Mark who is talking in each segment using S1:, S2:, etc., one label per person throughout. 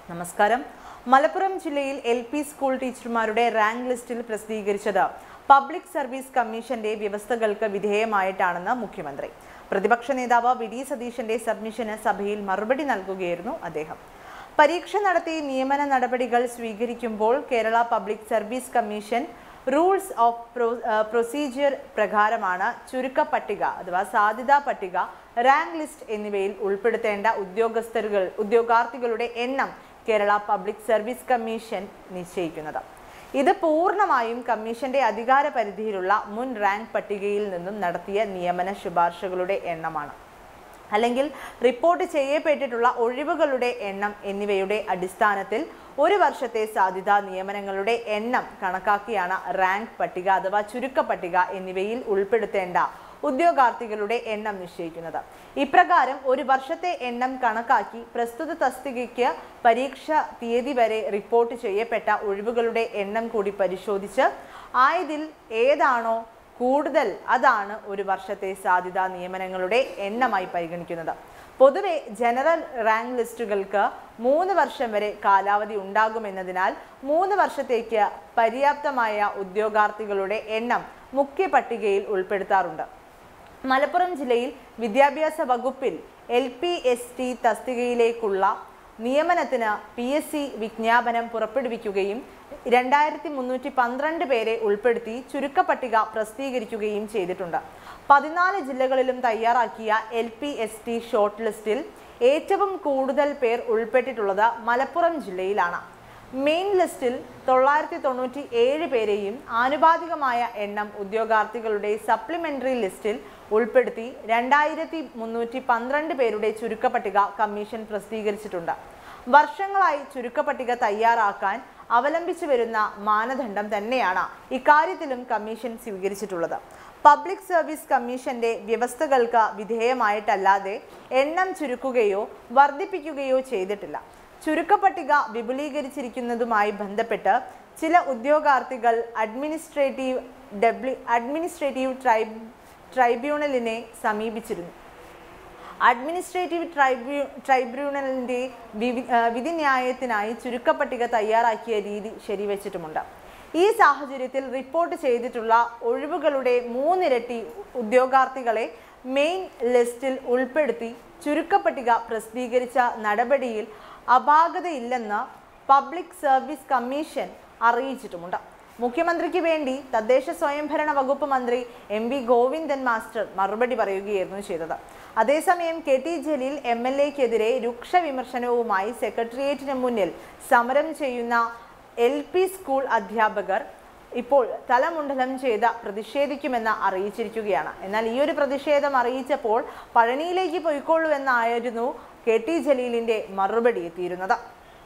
S1: നമസ്കാരം മലപ്പുറം ജില്ലയിൽ L P school ടീച്ചർമാരുടെ റാങ്ക് ലിസ്റ്റിൽ പ്രസിദ്ധീകരിച്ചത് പബ്ലിക് സർവീസ് കമ്മീഷന്റെ വ്യവസ്ഥകൾക്ക് വിധേയമായിട്ടാണെന്ന് മുഖ്യമന്ത്രി പ്രതിപക്ഷ നേതാവ് വി ഡി സതീശന്റെ സബ്മിഷന് സഭയിൽ മറുപടി നൽകുകയായിരുന്നു അദ്ദേഹം പരീക്ഷ നടത്തി നിയമന നടപടികൾ സ്വീകരിക്കുമ്പോൾ Kerala public service commission rules of procedure പ്രകാരമാണ് ചുരുക്ക പട്ടിക അഥവാ സാധ്യതാ പട്ടിക റാങ്ക് ലിസ്റ്റ് എന്നിവയിൽ ഉൾപ്പെടുത്തേണ്ട ഉദ്യോഗസ്ഥരുകൾ ഉദ്യോഗാർത്ഥികളുടെ എണ്ണം കേരള പബ്ലിക് സർവീസ് കമ്മീഷൻ നിശ്ചയിക്കുന്നത് ഇത് പൂർണ്ണമായും കമ്മീഷന്റെ അധികാര പരിധിയിലുള്ള മുൻ റാങ്ക് പട്ടികയിൽ നിന്നും നടത്തിയ നിയമന ശുപാർശകളുടെ എണ്ണമാണ് അല്ലെങ്കിൽ റിപ്പോർട്ട് ചെയ്യപ്പെട്ടിട്ടുള്ള ഒഴിവുകളുടെ എണ്ണം എന്നിവയുടെ അടിസ്ഥാനത്തിൽ ഒരു വർഷത്തെ സാധ്യതാ നിയമനങ്ങളുടെ എണ്ണം കണക്കാക്കിയാണ് റാങ്ക് പട്ടിക അഥവാ ചുരുക്ക പട്ടിക എന്നിവയിൽ ഉൾപ്പെടുത്തേണ്ട ഉദ്യോഗാർത്ഥികളുടെ എണ്ണം നിശ്ചയിക്കുന്നത് ഇപ്രകാരം ഒരു വർഷത്തെ എണ്ണം കണക്കാക്കി പ്രസ്തുത തസ്തികയ്ക്ക് പരീക്ഷ തീയതി വരെ റിപ്പോർട്ട് ചെയ്യപ്പെട്ട ഒഴിവുകളുടെ എണ്ണം കൂടി പരിശോധിച്ച് ആയതിൽ ഏതാണോ കൂടുതൽ അതാണ് ഒരു വർഷത്തെ സാധ്യതാ നിയമനങ്ങളുടെ എണ്ണമായി പരിഗണിക്കുന്നത് പൊതുവെ ജനറൽ റാങ്ക് ലിസ്റ്റുകൾക്ക് മൂന്ന് വർഷം വരെ കാലാവധി ഉണ്ടാകുമെന്നതിനാൽ മൂന്ന് വർഷത്തേക്ക് പര്യാപ്തമായ ഉദ്യോഗാർത്ഥികളുടെ എണ്ണം മുഖ്യ പട്ടികയിൽ ഉൾപ്പെടുത്താറുണ്ട് മലപ്പുറം ജില്ലയിൽ വിദ്യാഭ്യാസ വകുപ്പിൽ എൽ പി എസ് ടി തസ്തികയിലേക്കുള്ള നിയമനത്തിന് പി എസ് സി വിജ്ഞാപനം പുറപ്പെടുവിക്കുകയും രണ്ടായിരത്തി മുന്നൂറ്റി പന്ത്രണ്ട് പേരെ ഉൾപ്പെടുത്തി ചുരുക്കപ്പട്ടിക പ്രസിദ്ധീകരിക്കുകയും ചെയ്തിട്ടുണ്ട് പതിനാല് ജില്ലകളിലും തയ്യാറാക്കിയ L P S T short ലിസ്റ്റിൽ ഏറ്റവും കൂടുതൽ പേർ ഉൾപ്പെട്ടിട്ടുള്ളത് മലപ്പുറം ജില്ലയിലാണ് മെയിൻ ലിസ്റ്റിൽ തൊള്ളായിരത്തി തൊണ്ണൂറ്റി ഏഴ് പേരെയും ആനുപാതികമായ എണ്ണം ഉദ്യോഗാർത്ഥികളുടെ സപ്ലിമെന്ററി ലിസ്റ്റിൽ ഉൾപ്പെടുത്തി രണ്ടായിരത്തി മുന്നൂറ്റി പന്ത്രണ്ട് പേരുടെ ചുരുക്കപ്പട്ടിക കമ്മീഷൻ പ്രസിദ്ധീകരിച്ചിട്ടുണ്ട് വർഷങ്ങളായി ചുരുക്കപ്പട്ടിക തയ്യാറാക്കാൻ അവലംബിച്ചു വരുന്ന മാനദണ്ഡം തന്നെയാണ് ഇക്കാര്യത്തിലും കമ്മീഷൻ സ്വീകരിച്ചിട്ടുള്ളത് പബ്ലിക് സർവീസ് കമ്മീഷന്റെ വ്യവസ്ഥകൾക്ക് വിധേയമായിട്ടല്ലാതെ എണ്ണം ചുരുക്കുകയോ വർദ്ധിപ്പിക്കുകയോ ചെയ്തിട്ടില്ല ചുരുക്കപ്പട്ടിക വിപുലീകരിച്ചിരിക്കുന്നതുമായി ബന്ധപ്പെട്ട് ചില ഉദ്യോഗാർത്ഥികൾ അഡ്മിനിസ്ട്രേറ്റീവ് ഡബ്ല്യു അഡ്മിനിസ്ട്രേറ്റീവ് ട്രൈബ് ട്രൈബ്യൂണലിനെ സമീപിച്ചിരുന്നു അഡ്മിനിസ്ട്രേറ്റീവ് ട്രൈബ്യൂ ട്രൈബ്യൂണലിന്റെ വിവി- ആ, വിധിന്യായത്തിനായി ചുരുക്കപ്പട്ടിക തയ്യാറാക്കിയ രീതി ശരിവച്ചിട്ടുമുണ്ട് ഈ സാഹചര്യത്തിൽ റിപ്പോർട്ട് ചെയ്തിട്ടുള്ള ഒഴിവുകളുടെ മൂന്നിരട്ടി ഉദ്യോഗാർത്ഥികളെ മെയിൻ ലിസ്റ്റിൽ ഉൾപ്പെടുത്തി ചുരുക്കപ്പട്ടിക പ്രസിദ്ധീകരിച്ച നടപടിയിൽ അപാകതയില്ലെന്ന് പബ്ലിക് സർവീസ് കമ്മീഷൻ അറിയിച്ചിട്ടുമുണ്ട് മുഖ്യമന്ത്രിക്ക് വേണ്ടി തദ്ദേശ സ്വയംഭരണ വകുപ്പ് മന്ത്രി എം വി ഗോവിന്ദൻ മാസ്റ്റർ മറുപടി പറയുകയായിരുന്നു ചെയ്തത് അതേസമയം K T Jaleel M L എക്കെതിരെ രൂക്ഷ വിമർശനവുമായി സെക്രട്ടേറിയറ്റിന് മുന്നിൽ സമരം ചെയ്യുന്ന എൽ പി സ്കൂൾ അധ്യാപകർ ഇപ്പോൾ തലമുണ്ടനം ചെയ്ത് പ്രതിഷേധിക്കുമെന്ന് അറിയിച്ചിരിക്കുകയാണ് എന്നാൽ ഈ ഒരു പ്രതിഷേധം അറിയിച്ചപ്പോൾ പഴനിയിലേക്ക് പൊയ്ക്കൊള്ളൂ എന്നായിരുന്നു കെ ടി ജലീലിന്റെ മറുപടി എത്തിയിരുന്നത്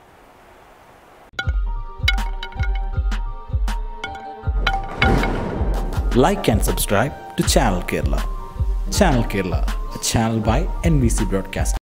S2: like and subscribe to Channel Kerala. Channel Kerala, a channel by NBC Broadcasting.